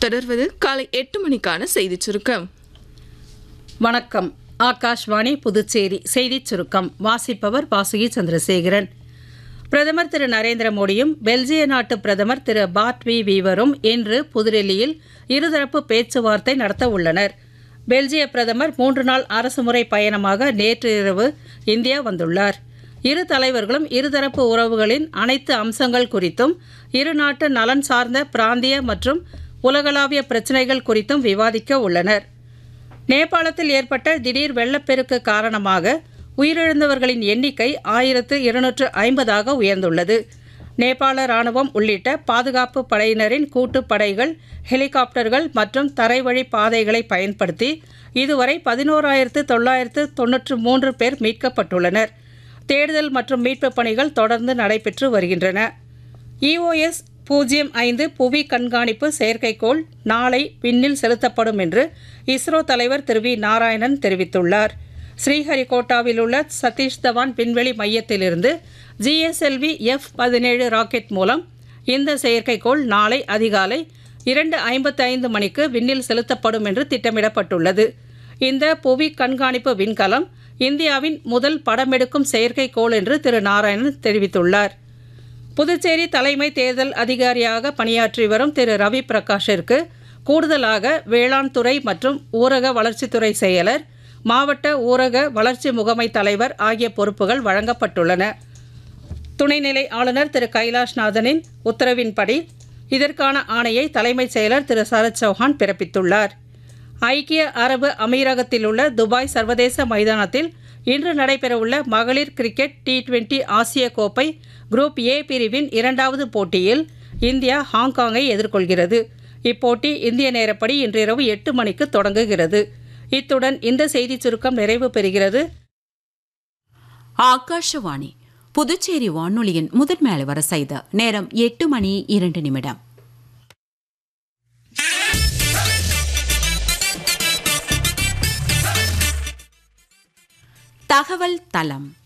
தொடர்வது காலை எட்டு மணிக்கான செய்திச் சுருக்கம் வணக்கம் ஆகாஷ்வாணி புதுச்சேரி செய்திச் சுருக்கம் வாசிப்பவர் வாசுகி சந்திரசேகரன் பிரதமர் திரு நரேந்திர மோடியும் பெல்ஜிய நாட்டு பிரதமர் திரு பாட் வி வீவரும் இன்று புதுடெல்லியில் இருதரப்பு பேச்சுவார்த்தை நடத்த உள்ளனர் பெல்ஜிய பிரதமர் மூன்று நாள் அரசுமுறை பயணமாக நேற்று இரவு இந்தியா வந்துள்ளார் இரு தலைவர்களும் இருதரப்பு உறவுகளின் அனைத்து அம்சங்கள் குறித்தும் இரு நாட்டு நலன் சார்ந்த பிராந்திய மற்றும் உலகளாவிய பிரச்சினைகள் குறித்தும் விவாதிக்க உள்ளனர் நேபாளத்தில் ஏற்பட்ட திடீர் வெள்ளப்பெருக்கு காரணமாக உயிரிழந்தவர்களின் எண்ணிக்கை ஆயிரத்து இருநூற்று ஐம்பதாக உயர்ந்துள்ளது நேபாள ராணுவம் உள்ளிட்ட பாதுகாப்பு படையினரின் கூட்டுப் படைகள் ஹெலிகாப்டர்கள் மற்றும் தரைவழி பாதைகளை பயன்படுத்தி இதுவரை பதினோராயிரத்து தொள்ளாயிரத்து தொன்னூற்று மூன்று பேர் மீட்கப்பட்டுள்ளனர் தேடுதல் மற்றும் மீட்புப் பணிகள் தொடர்ந்து நடைபெற்று வருகின்றன இஓஎஸ் பூஜ்ஜியம் ஐந்து புவி கண்காணிப்பு செயற்கைக்கோள் நாளை விண்ணில் செலுத்தப்படும் என்று இஸ்ரோ தலைவர் திரு வி நாராயணன் தெரிவித்துள்ளார் ஸ்ரீஹரிகோட்டாவில் உள்ள சதீஷ் தவான் விண்வெளி மையத்திலிருந்து ஜிஎஸ்எல்வி எஃப் பதினேழு ராக்கெட் மூலம் இந்த செயற்கைக்கோள் நாளை அதிகாலை இரண்டு ஐம்பத்தி ஐந்து மணிக்கு விண்ணில் செலுத்தப்படும் என்று திட்டமிடப்பட்டுள்ளது இந்த புவி கண்காணிப்பு விண்கலம் இந்தியாவின் முதல் படமெடுக்கும் செயற்கைக்கோள் என்று திரு நாராயணன் தெரிவித்துள்ளார் புதுச்சேரி தலைமை தேர்தல் அதிகாரியாக பணியாற்றி வரும் திரு ரவி பிரகாஷிற்கு கூடுதலாக வேளாண் துறை மற்றும் ஊரக வளர்ச்சித்துறை செயலர் மாவட்ட ஊரக வளர்ச்சி முகமை தலைவர் ஆகிய பொறுப்புகள் வழங்கப்பட்டுள்ளன துணைநிலை ஆளுநர் திரு கைலாஷ்நாதனின் உத்தரவின்படி இதற்கான ஆணையை தலைமைச் செயலர் திரு சரத் சௌஹான் பிறப்பித்துள்ளார் ஐக்கிய அரபு அமீரகத்தில் உள்ள துபாய் சர்வதேச மைதானத்தில் இன்று நடைபெறவுள்ள மகளிர் கிரிக்கெட் டி டுவெண்டி ஆசிய கோப்பை குரூப் ஏ பிரிவின் இரண்டாவது போட்டியில் இந்தியா ஹாங்காங்கை எதிர்கொள்கிறது இப்போட்டி இந்திய நேரப்படி இன்றிரவு எட்டு மணிக்கு தொடங்குகிறது இத்துடன் இந்த செய்திச் சுருக்கம் நிறைவு பெறுகிறது ஆகாஷவாணி புதுச்சேரி வானொலியின் முதன்மை வர செய்த நேரம் எட்டு மணி இரண்டு நிமிடம் தகவல் தளம்